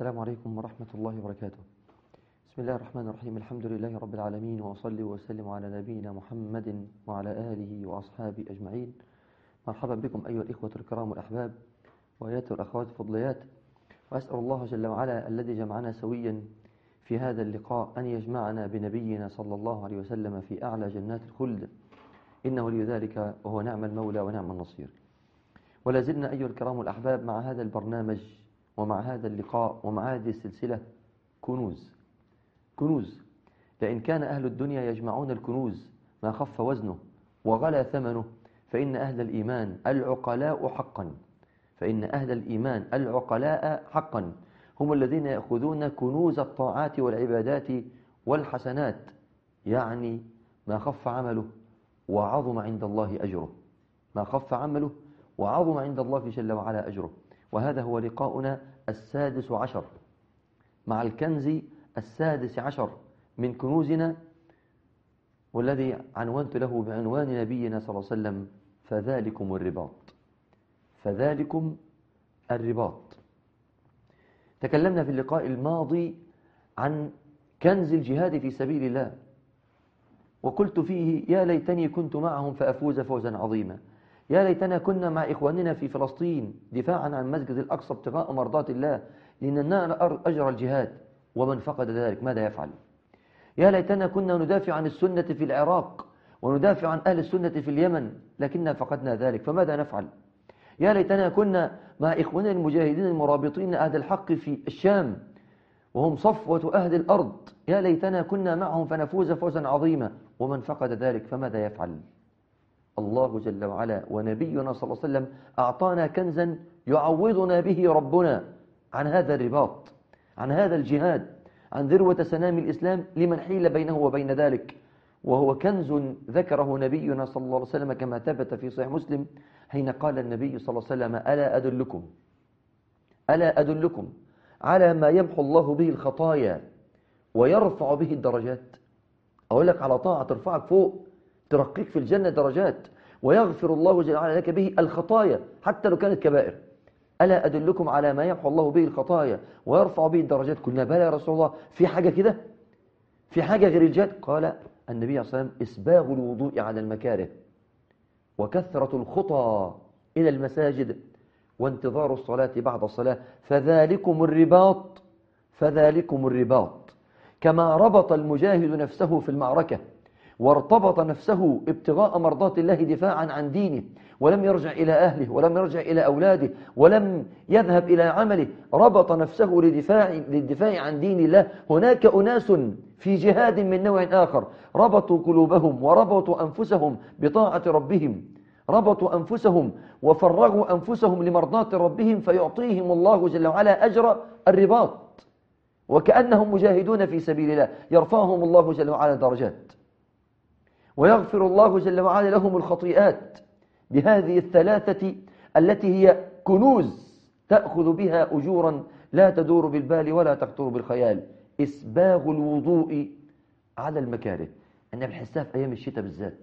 السلام عليكم ورحمة الله وبركاته بسم الله الرحمن الرحيم الحمد لله رب العالمين وأصلي وأسلم على نبينا محمد وعلى آله وأصحابه أجمعين مرحبا بكم أيها الإخوة الكرام والأحباب وآيات الأخوات الفضليات وأسأل الله جل وعلا الذي جمعنا سويا في هذا اللقاء أن يجمعنا بنبينا صلى الله عليه وسلم في أعلى جنات الخلد إنه لي ذلك وهو نعم المولى ونعم النصير ولا زلنا أيها الكرام الأحباب مع هذا البرنامج ومع هذا اللقاء ومع هذه السلسلة كنوز كنوز لأن كان أهل الدنيا يجمعون الكنوز ما خف وزنه وغلى ثمنه فإن أهل الإيمان العقلاء حقا فإن أهل الإيمان العقلاء حقا هم الذين يأخذون كنوز الطاعات والعبادات والحسنات يعني ما خف عمله وعظم عند الله أجره ما خف عمله وعظم عند الله جل وعلا أجره وهذا هو لقاؤنا السادس عشر مع الكنز السادس عشر من كنوزنا والذي عنونت له بعنوان نبينا صلى الله عليه وسلم فذلكم الرباط فذلكم الرباط تكلمنا في اللقاء الماضي عن كنز الجهاد في سبيل الله وقلت فيه يا ليتني كنت معهم فأفوز فوزا عظيما يا ليتنا كنا مع إخواننا في فلسطين دفاعا عن مسجد الأقصى ابتغاء مرضات الله لننال أجر الجهاد ومن فقد ذلك ماذا يفعل يا ليتنا كنا ندافع عن السنة في العراق وندافع عن أهل السنة في اليمن لكننا فقدنا ذلك فماذا نفعل يا ليتنا كنا مع إخواننا المجاهدين المرابطين أهل الحق في الشام وهم صفوة أهل الأرض يا ليتنا كنا معهم فنفوز فوزا عظيما ومن فقد ذلك فماذا يفعل الله جل وعلا ونبينا صلى الله عليه وسلم أعطانا كنزا يعوضنا به ربنا عن هذا الرباط عن هذا الجهاد عن ذروة سنام الإسلام لمن حيل بينه وبين ذلك وهو كنز ذكره نبينا صلى الله عليه وسلم كما ثبت في صحيح مسلم حين قال النبي صلى الله عليه وسلم ألا أدلكم ألا أدلكم على ما يمحو الله به الخطايا ويرفع به الدرجات أقول لك على طاعة ترفعك فوق ترقيك في الجنة درجات ويغفر الله جل وعلا لك به الخطايا حتى لو كانت كبائر ألا أدلكم على ما يمحو الله به الخطايا ويرفع به الدرجات قلنا بلى يا رسول الله في حاجة كده في حاجة غير الجهاد قال النبي صلى الله عليه وسلم إسباغ الوضوء على المكاره وكثرة الخطى إلى المساجد وانتظار الصلاة بعد الصلاة فذلكم الرباط فذلكم الرباط كما ربط المجاهد نفسه في المعركة وارتبط نفسه ابتغاء مرضات الله دفاعا عن دينه ولم يرجع إلى أهله ولم يرجع إلى أولاده ولم يذهب إلى عمله ربط نفسه لدفاع, للدفاع عن دين الله هناك أناس في جهاد من نوع آخر ربطوا قلوبهم وربطوا أنفسهم بطاعة ربهم ربطوا أنفسهم وفرغوا أنفسهم لمرضاة ربهم فيعطيهم الله جل وعلا أجر الرباط وكأنهم مجاهدون في سبيل الله يرفعهم الله جل وعلا درجات ويغفر الله جل وعلا لهم الخطيئات بهذه الثلاثة التي هي كنوز تأخذ بها أجورا لا تدور بالبال ولا تخطر بالخيال إسباغ الوضوء على المكاره أنا بحسها في أيام الشتاء بالذات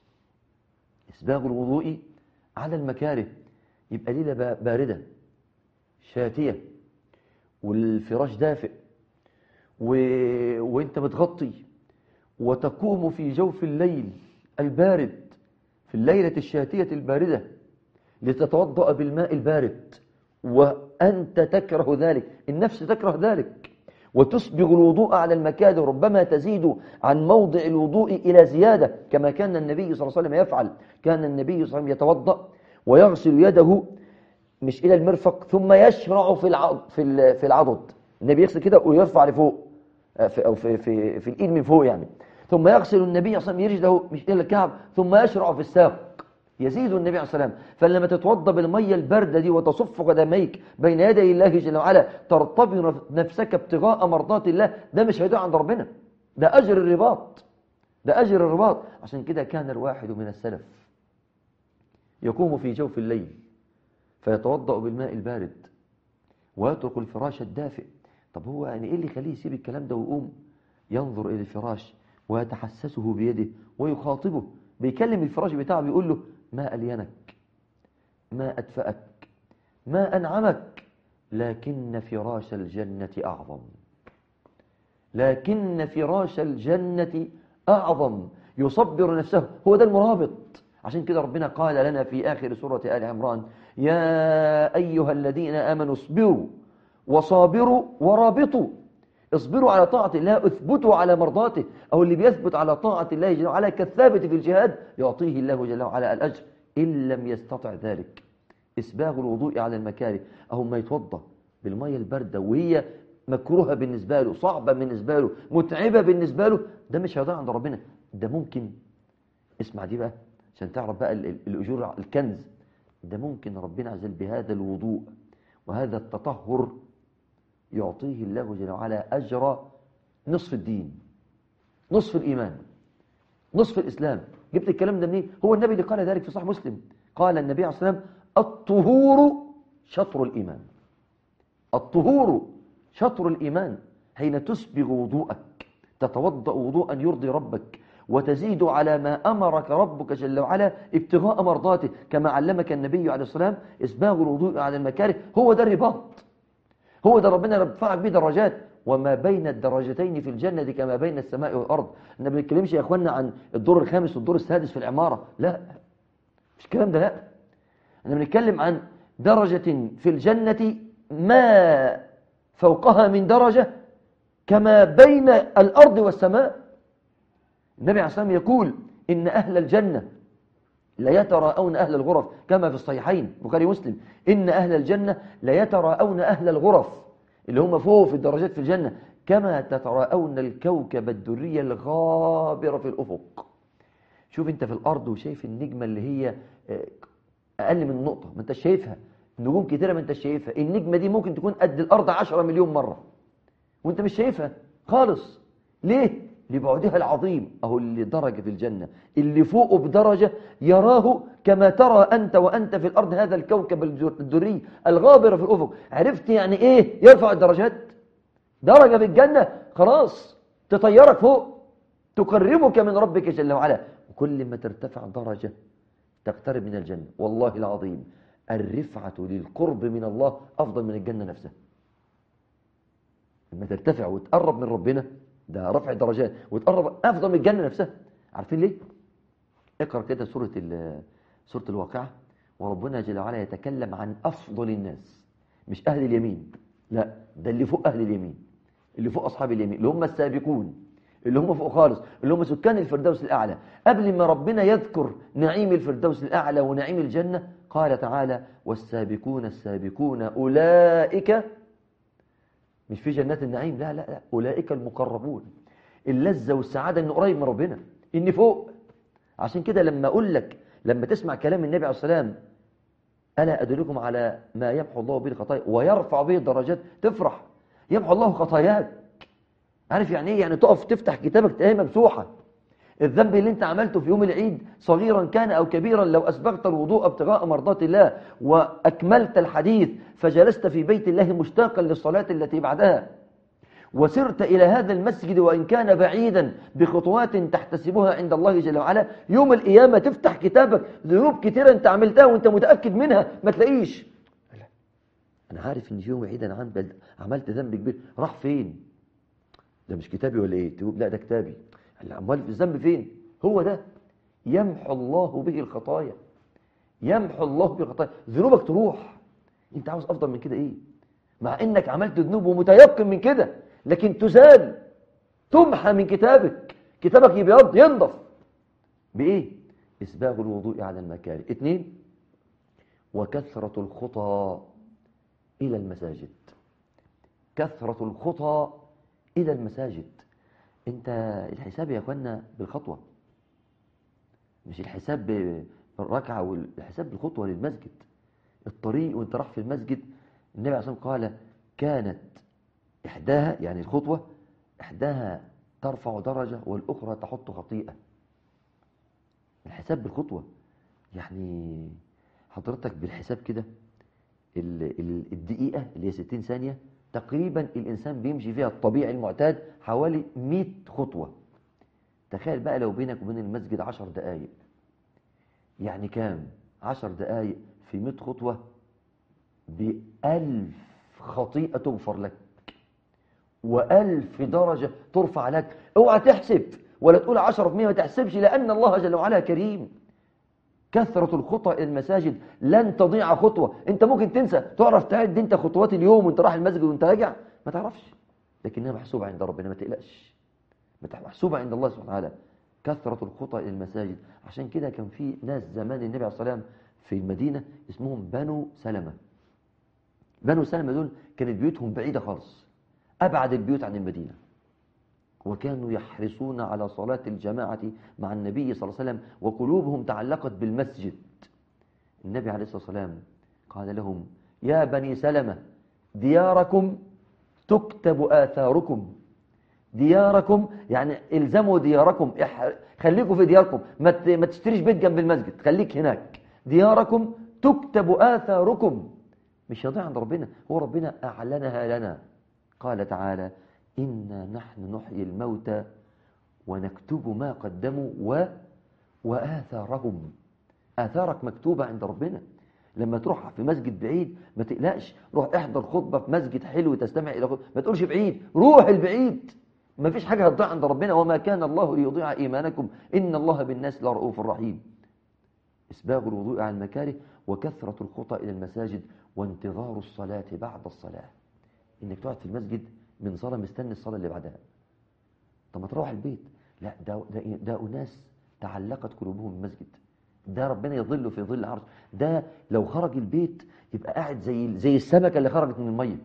إسباغ الوضوء على المكاره يبقى ليلة باردة شاتية والفراش دافئ و... وانت متغطي وتقوم في جوف الليل البارد في الليلة الشاتية الباردة لتتوضأ بالماء البارد وأنت تكره ذلك النفس تكره ذلك وتسبغ الوضوء على المكان ربما تزيد عن موضع الوضوء إلى زيادة كما كان النبي صلى الله عليه وسلم يفعل كان النبي صلى الله عليه وسلم يتوضأ ويغسل يده مش إلى المرفق ثم يشرع في العضد في في العضد النبي يغسل كده ويرفع لفوق في أو في في في الإيد من فوق يعني ثم يغسل النبي صلى الله عليه وسلم رجله مش إلى الكعب ثم يشرع في الساق يزيد النبي عليه الصلاة والسلام فلما تتوضى بالمية الباردة دي وتصف قدميك بين يدي الله جل وعلا ترتبي نفسك ابتغاء مرضات الله ده مش هيدعو عند ربنا ده أجر الرباط ده أجر الرباط عشان كده كان الواحد من السلف يقوم في جوف الليل فيتوضأ بالماء البارد ويترك الفراش الدافئ طب هو يعني ايه اللي يخليه يسيب الكلام ده ويقوم ينظر إلى الفراش ويتحسسه بيده ويخاطبه بيكلم الفراش بتاعه بيقول له ما ألينك ما أدفأك ما أنعمك لكن فراش الجنة أعظم لكن فراش الجنة أعظم يصبر نفسه هو ده المرابط عشان كده ربنا قال لنا في آخر سورة آل عمران يا أيها الذين آمنوا اصبروا وصابروا ورابطوا اصبروا على طاعة الله اثبتوا على مرضاته أو اللي بيثبت على طاعة الله جل وعلا كالثابت في الجهاد يعطيه الله جل وعلا الأجر إن لم يستطع ذلك إسباغ الوضوء على المكاره أو ما يتوضى بالمية الباردة وهي مكروهة بالنسبة له صعبة بالنسبة له متعبة بالنسبة له ده مش هيضيع عند ربنا ده ممكن اسمع دي بقى عشان تعرف بقى الأجور الكنز ده ممكن ربنا عز وجل بهذا الوضوء وهذا التطهر يعطيه الله جل وعلا أجر نصف الدين نصف الإيمان نصف الإسلام جبت الكلام ده منين هو النبي اللي قال ذلك في صحيح مسلم قال النبي عليه الصلاة والسلام الطهور شطر الإيمان الطهور شطر الإيمان حين تسبغ وضوءك تتوضأ وضوءا يرضي ربك وتزيد على ما أمرك ربك جل وعلا ابتغاء مرضاته كما علمك النبي عليه الصلاة والسلام إسباغ الوضوء على المكاره هو ده الرباط هو ده ربنا رفعك به درجات وما بين الدرجتين في الجنة كما بين السماء والأرض احنا ما بنتكلمش يا اخوانا عن الدور الخامس والدور السادس في العمارة لا مش الكلام ده لا احنا بنتكلم عن درجة في الجنة ما فوقها من درجة كما بين الأرض والسماء النبي عليه الصلاة والسلام يقول إن أهل الجنة ليتراءون أهل الغرف كما في الصحيحين بخاري مسلم إن أهل الجنة ليتراءون أهل الغرف اللي هم فوق في الدرجات في الجنة كما تتراءون الكوكب الدري الغابر في الأفق شوف انت في الأرض وشايف النجمة اللي هي أقل من نقطة ما انت شايفها نجوم كتيرة ما انت شايفها النجمة دي ممكن تكون قد الأرض عشرة مليون مرة وانت مش شايفها خالص ليه؟ لبعدها العظيم أهو اللي درجة في الجنة اللي فوقه بدرجة يراه كما ترى أنت وأنت في الأرض هذا الكوكب الدري الغابر في الأفق عرفت يعني إيه يرفع الدرجات درجة في الجنة خلاص تطيرك فوق تقربك من ربك جل وعلا وكل ما ترتفع درجة تقترب من الجنة والله العظيم الرفعة للقرب من الله أفضل من الجنة نفسها لما ترتفع وتقرب من ربنا ده رفع درجات وتقرب أفضل من الجنة نفسها عارفين ليه؟ اقرأ كده سورة سورة الواقعة وربنا جل وعلا يتكلم عن أفضل الناس مش أهل اليمين لا ده اللي فوق أهل اليمين اللي فوق أصحاب اليمين اللي هم السابقون اللي هم فوق خالص اللي هم سكان الفردوس الأعلى قبل ما ربنا يذكر نعيم الفردوس الأعلى ونعيم الجنة قال تعالى والسابقون السابقون أولئك مش في جنات النعيم لا لا لا أولئك المقربون اللذة والسعادة إنه قريب من ربنا إني فوق عشان كده لما أقول لك لما تسمع كلام النبي عليه السلام ألا أدلكم على ما يمحو الله به الخطايا ويرفع به الدرجات تفرح يمحو الله خطاياك عارف يعني ايه يعني تقف تفتح كتابك تلاقيها ممسوحه الذنب اللي انت عملته في يوم العيد صغيرا كان او كبيرا لو اسبغت الوضوء ابتغاء مرضات الله واكملت الحديث فجلست في بيت الله مشتاقا للصلاه التي بعدها وسرت الى هذا المسجد وان كان بعيدا بخطوات تحتسبها عند الله جل وعلا يوم القيامه تفتح كتابك ذنوب كثيره انت عملتها وانت متاكد منها ما تلاقيش انا عارف ان في يوم العيد انا عملت ذنب كبير راح فين ده مش كتابي ولا ايه تقول لا ده كتابي امال الذنب فين هو ده يمحو الله به الخطايا يمحو الله به الخطايا ذنوبك تروح انت عاوز افضل من كده ايه مع انك عملت ذنوب ومتيقن من كده لكن تزال تمحى من كتابك كتابك يبيض ينضف بايه اسباغ الوضوء على المكاره اثنين وكثرة الخطى الى المساجد كثرة الخطى إلى المساجد أنت الحساب يا أخوانا بالخطوة مش الحساب بالركعة والحساب بالخطوة للمسجد الطريق وانت راح في المسجد النبي عليه الصلاة والسلام قال كانت إحداها يعني الخطوة إحداها ترفع درجة والأخرى تحط خطيئة الحساب بالخطوة يعني حضرتك بالحساب كده الدقيقة اللي هي 60 ثانية تقريبا الإنسان بيمشي فيها الطبيعي المعتاد حوالي 100 خطوة تخيل بقى لو بينك وبين المسجد 10 دقايق يعني كام 10 دقايق في 100 خطوة بألف خطيئة تغفر لك وألف درجة ترفع لك اوعى تحسب ولا تقول عشرة في مية ما تحسبش لأن الله جل وعلا كريم كثرة الخطى إلى المساجد لن تضيع خطوة أنت ممكن تنسى تعرف تعد أنت خطوات اليوم وأنت رايح المسجد وأنت راجع ما تعرفش لكنها محسوبة عند ربنا ما تقلقش محسوبة عند الله سبحانه وتعالى كثرة الخطى إلى المساجد عشان كده كان في ناس زمان النبي عليه الصلاة والسلام في المدينة اسمهم بنو سلمة بنو سلمة دول كانت بيوتهم بعيدة خالص أبعد البيوت عن المدينة وكانوا يحرصون على صلاة الجماعة مع النبي صلى الله عليه وسلم وقلوبهم تعلقت بالمسجد النبي عليه الصلاة والسلام قال لهم يا بني سلمة دياركم تكتب آثاركم دياركم يعني الزموا دياركم خليكم في دياركم ما تشتريش بيت جنب المسجد خليك هناك دياركم تكتب آثاركم مش يضيع عند ربنا هو ربنا أعلنها لنا قال تعالى إنا نحن نحيي الموتى ونكتب ما قدموا و... وآثارهم آثارك مكتوبة عند ربنا لما تروح في مسجد بعيد ما تقلقش روح احضر خطبة في مسجد حلو تستمع إلى خطبة ما تقولش بعيد روح البعيد ما فيش حاجة هتضيع عند ربنا وما كان الله ليضيع إيمانكم إن الله بالناس لرؤوف رحيم إسباغ الوضوء عن المكاره وكثرة الخطى إلى المساجد وانتظار الصلاة بعد الصلاة إنك تقعد في المسجد من صلاة مستني الصلاة اللي بعدها طب ما تروح البيت لا ده, ده, ده أناس تعلقت قلوبهم بالمسجد ده ربنا يظل في ظل عرش ده لو خرج البيت يبقى قاعد زي زي السمكة اللي خرجت من المية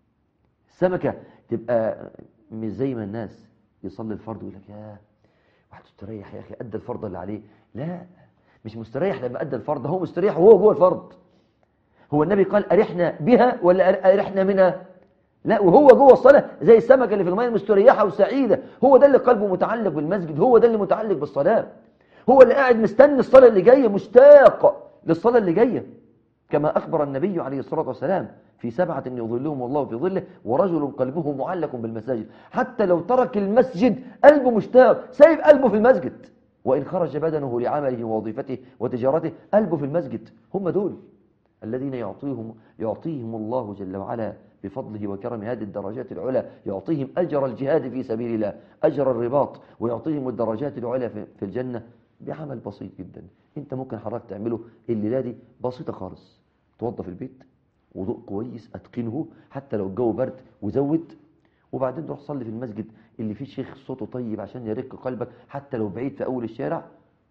السمكة تبقى مش زي ما الناس يصلي الفرض ويقول لك يا واحد استريح يا أخي أدى الفرض اللي عليه لا مش مستريح لما أدى الفرض هو مستريح وهو جوه الفرض هو النبي قال أرحنا بها ولا أرحنا منها لا وهو جوه الصلاة زي السمكة اللي في المية مستريحة وسعيدة هو ده اللي قلبه متعلق بالمسجد هو ده اللي متعلق بالصلاة هو اللي قاعد مستني الصلاة اللي جاية مشتاق للصلاة اللي جاية كما أخبر النبي عليه الصلاة والسلام في سبعة يظلهم الله في ظله ورجل قلبه معلق بالمساجد حتى لو ترك المسجد قلبه مشتاق سايب قلبه في المسجد وإن خرج بدنه لعمله ووظيفته وتجارته قلبه في المسجد هم دول الذين يعطيهم يعطيهم الله جل وعلا بفضله وكرمه هذه الدرجات العلى يعطيهم أجر الجهاد في سبيل الله أجر الرباط ويعطيهم الدرجات العلى في الجنة بعمل بسيط جدا انت ممكن حضرتك تعمله الليلة دي بسيطة خالص توظف البيت وضوء كويس اتقنه حتى لو الجو برد وزود وبعدين تروح صلي في المسجد اللي فيه شيخ صوته طيب عشان يرق قلبك حتى لو بعيد في اول الشارع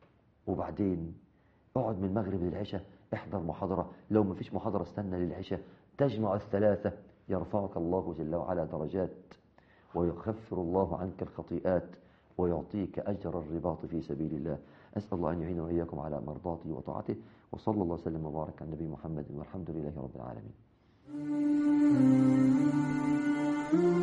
وبعدين اقعد من المغرب للعشاء احضر محاضرة لو ما فيش محاضرة استنى للعشاء تجمع الثلاثة يرفعك الله جل وعلا درجات ويخفر الله عنك الخطيئات ويعطيك أجر الرباط في سبيل الله أسأل الله أن يعين وإياكم على مرضاته وطاعته وصلى الله وسلم وبارك على النبي محمد والحمد لله رب العالمين